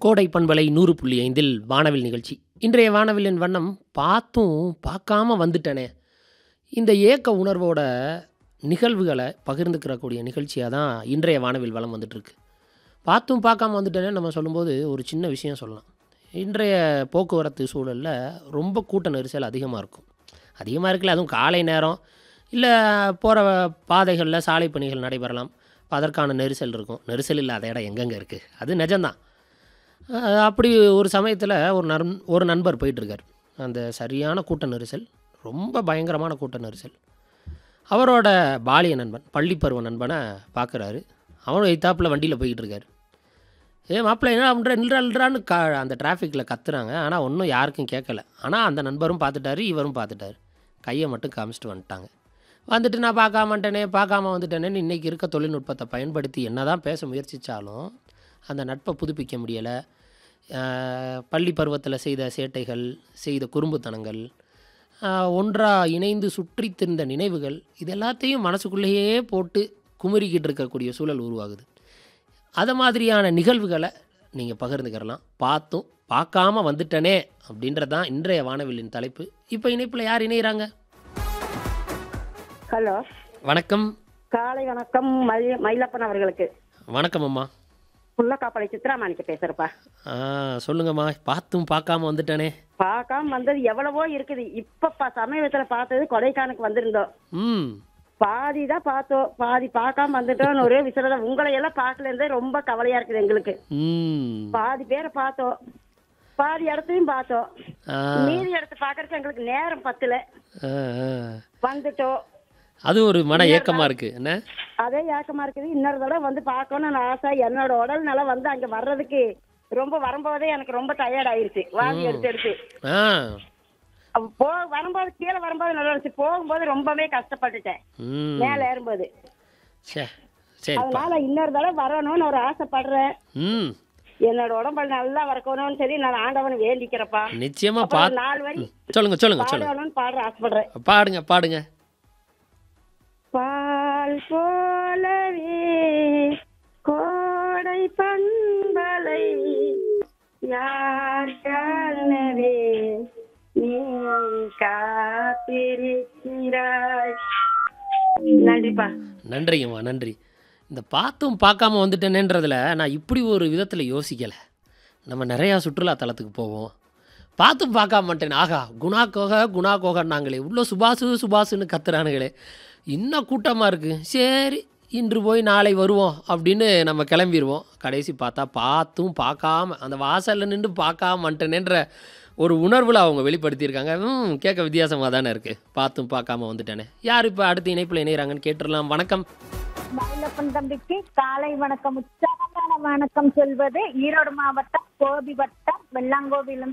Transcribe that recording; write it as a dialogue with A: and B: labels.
A: கோடை பண்பலை நூறு புள்ளி ஐந்தில் வானவில் நிகழ்ச்சி இன்றைய வானவிலின் வண்ணம் பார்த்தும் பார்க்காம வந்துட்டனே இந்த ஏக்க உணர்வோட நிகழ்வுகளை பகிர்ந்துக்கிறக்கூடிய நிகழ்ச்சியாக தான் இன்றைய வானவில் வளம் வந்துட்டுருக்கு பார்த்தும் பார்க்காம வந்துட்டேனே நம்ம சொல்லும்போது ஒரு சின்ன விஷயம் சொல்லலாம் இன்றைய போக்குவரத்து சூழலில் ரொம்ப கூட்ட நெரிசல் அதிகமாக இருக்கும் அதிகமாக இருக்குல்ல அதுவும் காலை நேரம் இல்லை போகிற பாதைகளில் சாலை பணிகள் நடைபெறலாம் அப்ப அதற்கான நெரிசல் இருக்கும் நெரிசல் இல்லாத இடம் எங்கெங்கே இருக்குது அது நிஜம்தான் அஹ் அப்படி ஒரு சமயத்தில் ஒரு நன் ஒரு நண்பர் போயிட்டுருக்கார் அந்த சரியான கூட்ட நெரிசல் ரொம்ப பயங்கரமான கூட்ட நெரிசல் அவரோட பாலிய நண்பன் பள்ளி பருவ நண்பனை பார்க்குறாரு அவனும் எய்த்தாப்பில் வண்டியில் போய்கிட்டு இருக்காரு ஏ மாப்பிள்ளை என்ன பண்ணுற நில்றா நில்றான்னு கா அந்த டிராஃபிக்கில் கத்துறாங்க ஆனால் ஒன்றும் யாருக்கும் கேட்கல ஆனால் அந்த நண்பரும் பார்த்துட்டாரு இவரும் பார்த்துட்டாரு கையை மட்டும் காமிச்சிட்டு வந்துட்டாங்க வந்துட்டு நான் பார்க்காம வந்துட்டேனே பார்க்காம வந்துட்டேனேன்னு இன்றைக்கி இருக்க தொழில்நுட்பத்தை பயன்படுத்தி என்ன தான் பேச முயற்சித்தாலும் அந்த நட்பை புதுப்பிக்க முடியலை பள்ளி பருவத்தில் செய்த சேட்டைகள் செய்த குறும்புத்தனங்கள் ஒன்றாக இணைந்து சுற்றித் திரிந்த நினைவுகள் இது எல்லாத்தையும் மனசுக்குள்ளேயே போட்டு குமுறிக்கிட்டு இருக்கக்கூடிய சூழல் உருவாகுது அதை மாதிரியான நிகழ்வுகளை நீங்கள் பகிர்ந்துக்கிறலாம் பார்த்தும் பார்க்காம வந்துட்டனே அப்படின்றது தான் இன்றைய வானவில்லின் தலைப்பு இப்போ இணைப்பில் யார் இணையிறாங்க
B: ஹலோ
A: வணக்கம்
B: காலை வணக்கம் மயில் மயிலப்பன் அவர்களுக்கு
A: வணக்கம் அம்மா
B: புள்ளக்காப்பளை சித்ராமாணிக்க பேசுறப்பா
A: ஆ சொல்லுங்கம்மா பார்த்தும் பார்க்காம வந்துட்டனே
B: பார்க்காம வந்தது எவ்வளவோ இருக்குது இப்பப்பா சமீபத்துல பார்த்தது கொடைக்கானலுக்கு வந்திருந்தோம்
A: ம்
B: பாதி தான் பார்த்தோம் பாதி பார்க்காம வந்துட்டோம் ஒரே விஷயம் உங்களை எல்லாம் பார்க்கல இருந்தே ரொம்ப கவலையா இருக்குது எங்களுக்கு
A: ம்
B: பாதி பேரை பார்த்தோம் பாதி இடத்தையும் பார்த்தோம்
A: ஆ,
B: மீதி இடத்த பாக்குறதுக்கு எங்களுக்கு நேரம் பத்தல
A: ஆ, ஆ.
B: வந்துட்டோம்
A: அது ஒரு மன ஏக்கமாக இருக்குது என்ன
B: அதே ஏக்கமா இருக்குது இன்னொரு தடவை வந்து பார்க்கணும்னு ஆசை என்னோட உடல் நலம் வந்து அங்க வர்றதுக்கு ரொம்ப வரும்போதே எனக்கு ரொம்ப டயர்ட் ஆயிருச்சு வாந்தி எடுத்து எடுத்து
A: ஆ
B: அப்ப போ வரும்போது கீழே வரும்போது நல்லா இருந்துச்சு போகும்போது ரொம்பவே கஷ்டப்பட்டுட்டேன்
A: ம்
B: மேல ஏறும்போது
A: சே சரிப்பா
B: அதனால இன்னொரு தடவை வரணும்னு ஒரு ஆசைப்படுறேன்
A: ம்
B: என்னோட உடம்பு நல்லா வரக்கணும்னு சொல்லி நான் ஆண்டவனை வேண்டிக்கிறப்பா
A: நிச்சயமாக
B: அப்புறம்
A: பார்த்து
B: நாலு வரி
A: சொல்லுங்க சொல்லுங்க சொல்லுங்க
B: பாடணும்னு பாடுற ஆசைப்படுறேன்
A: பாடுங்க பாடுங்க
B: பால் போலவே கோடை பண்பலை யார் காணவே நீ காத்திருக்கிறாய் நன்றிப்பா
A: நன்றிங்கம்மா நன்றி இந்த பார்த்தும் பார்க்காம வந்துட்டேனேன்றதுல நான் இப்படி ஒரு விதத்தில் யோசிக்கலை நம்ம நிறையா சுற்றுலா தலத்துக்கு போவோம் பார்த்தும் பார்க்காம மாட்டேன் ஆகா குணா கோக குணா கோகன்னாங்களே இவ்வளோ சுபாசு சுபாசுன்னு கத்துறானுங்களே இன்னும் கூட்டமாக இருக்குது சரி இன்று போய் நாளை வருவோம் அப்படின்னு நம்ம கிளம்பிடுவோம் கடைசி பார்த்தா பார்த்தும் பார்க்காம அந்த வாசலில் நின்று பார்க்காம வந்துட்டேனேன்ற ஒரு உணர்வில் அவங்க வெளிப்படுத்தியிருக்காங்க ம் கேட்க வித்தியாசமாக தானே இருக்குது பார்த்தும் பார்க்காம வந்துட்டேனே யார் இப்போ அடுத்த இணைப்பில் இணைகிறாங்கன்னு கேட்டுடலாம் வணக்கம்
C: மயிலப்பன் தம்பிக்கு காலை வணக்கம் உற்சாகமான வணக்கம் சொல்வது ஈரோடு மாவட்டம் கோபி வட்டம் வெள்ளாங்கோவிலிருந்து